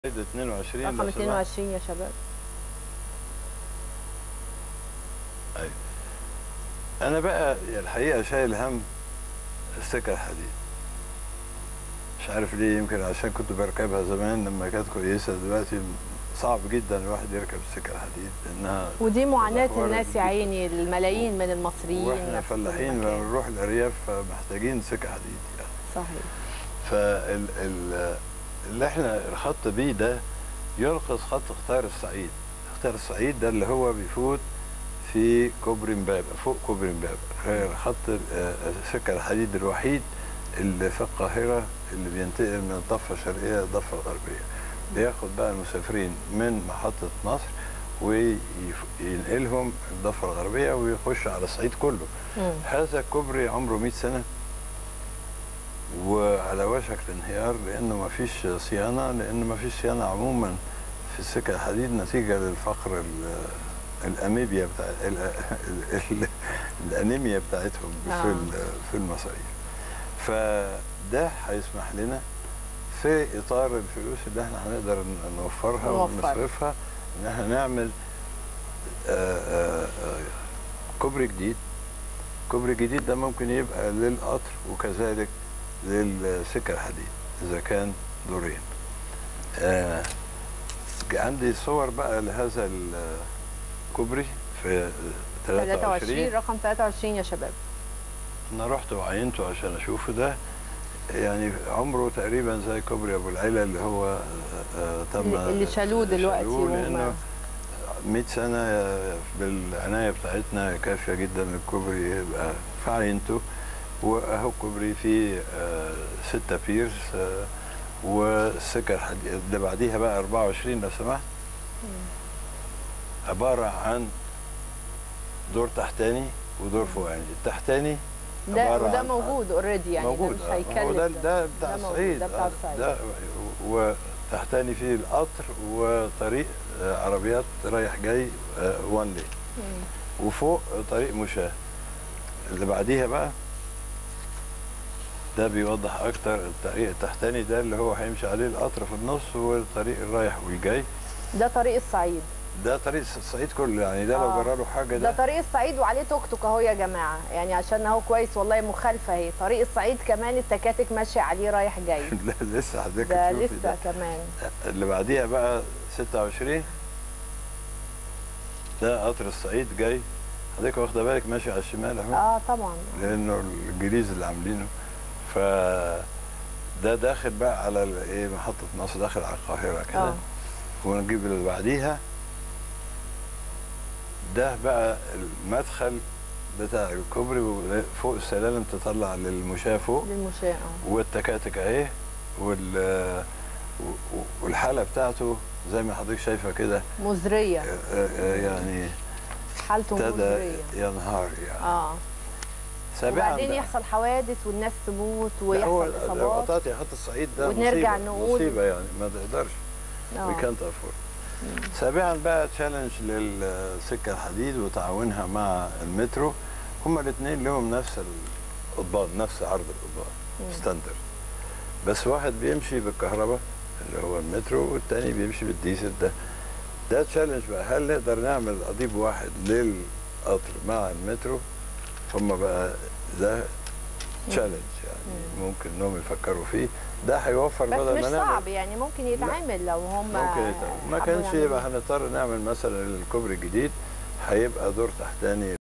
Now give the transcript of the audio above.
ده 22 رقم لو سمحت. 22 يا شباب ايوه انا بقى الحقيقه شايل هم السكه الحديد مش عارف ليه يمكن عشان كنت بركبها زمان لما كانت كويسه دلوقتي صعب جدا الواحد يركب السكه الحديد لانها ودي معاناة الأحوال الناس يا جداً. عيني الملايين من المصريين واحنا في كل فلاحين مكان. لما نروح الارياف محتاجين سكه حديد يعني صحيح فال ال- اللي احنا الخط بيه ده ينقص خط اختار الصعيد اختار الصعيد ده اللي هو بيفوت في كوبري امبابه فوق كوبري امبابه خط ال- السكه الحديد الوحيد اللي في القاهره اللي بينتقل من الضفه الشرقيه للضفه الغربيه بياخد بقى المسافرين من محطه مصر وينقلهم الضفه الغربيه ويخش على الصعيد كله مم. هذا الكوبري عمره 100 سنة وعلى وشك الانهيار لأنه ما فيش صيانة لأن ما فيش صيانة عموما في السكة الحديد نتيجة للفقر ال- الأميبيا بتاع ال- ال- ال- الأنيميا بتاعتهم آه. في ال- في المصاريف فده هيسمح لنا في إطار الفلوس اللي احنا هنقدر نوفرها نوفرها. ونصرفها إن احنا نعمل آه، آه، آه، كوبري جديد كوبري جديد ده ممكن يبقى للقطر وكذلك للسكة الحديد إذا كان دورين آه عندي صور بقى لهذا الكوبري في 23 23 رقم 23 يا شباب أنا رحت وعينته عشان أشوفه ده يعني عمره تقريبا زي كوبري أبو العيلة اللي هو آه، آه، تم اللي- اللي شالوه دلوقتي شالوه وهم- لأنه 100 سنة بالعناية بتاعتنا كافية جدا الكوبري يبقى في عينته وأهو الكوبري فيه آه، ستة بيرس آه، والسكة الحديد اللي بعديها بقى 24 لو سمحت عبارة عن دور تحتاني ودور فوقاني التحتاني ده عبارة وده عن- موجود اوريدي يعني موجود ده مش آه. هيكلف هو ده ده بتاع ده موجود، الصعيد ده بتاع آه، الصعيد. ده وتحتاني فيه القطر وطريق آه، عربيات رايح جاي وان لي مم. وفوق طريق مشاة اللي بعديها بقى ده بيوضح اكتر الطريق التحتاني ده اللي هو هيمشي عليه القطر في النص والطريق الرايح والجاي ده طريق الصعيد ده طريق الصعيد كله يعني ده آه. لو جرى له حاجه ده ده طريق الصعيد وعليه توك توك اهو يا جماعه يعني عشان اهو كويس والله مخالفه اهي طريق الصعيد كمان التكاتك ماشيه عليه رايح جاي لا لسه حضرتك ده تشوفي لسه ده كمان اللي بعديها بقى 26 ده قطر الصعيد جاي حضرتك واخده بالك ماشي على الشمال اهو اه طبعا لانه الانجليز اللي عاملينه ف ده داخل بقى على ال- ايه محطه مصر داخل على القاهره كده اه ونجيب اللي بعديها ده بقى المدخل بتاع الكوبري فوق السلالم تطلع للمشاة فوق للمشاة اه والتكاتك اهي وال والحاله بتاعته زي ما حضرتك شايفه كده مزريه آه، آه، يعني حالته ابتدى مزريه ينهار يعني اه سابعا وبعدين بقى. يحصل حوادث والناس تموت لا، هو ويحصل لو اصابات قطعت يا خط الصعيد ده ونرجع مصيبة نقول- مصيبه يعني ما تقدرش آه. وي كانت افورد سابعا بقى تشالنج للسكه الحديد وتعاونها مع المترو هما الاثنين لهم نفس القضبان نفس عرض القضبان مم. ستاندرد بس واحد بيمشي بالكهرباء اللي هو المترو والتاني بيمشي بالديزل ده ده تشالنج بقى هل نقدر نعمل قضيب واحد للقطر مع المترو هما بقى ده تشالنج يعني ممكن انهم يفكروا فيه ده هيوفر بس بدل مش ما نعمل صعب يعني ممكن يتعمل لو هم ممكن يتعمل. ما حبوا كانش يعملوا. يبقى هنضطر نعمل مثلا الكوبري الجديد هيبقى دور تحتاني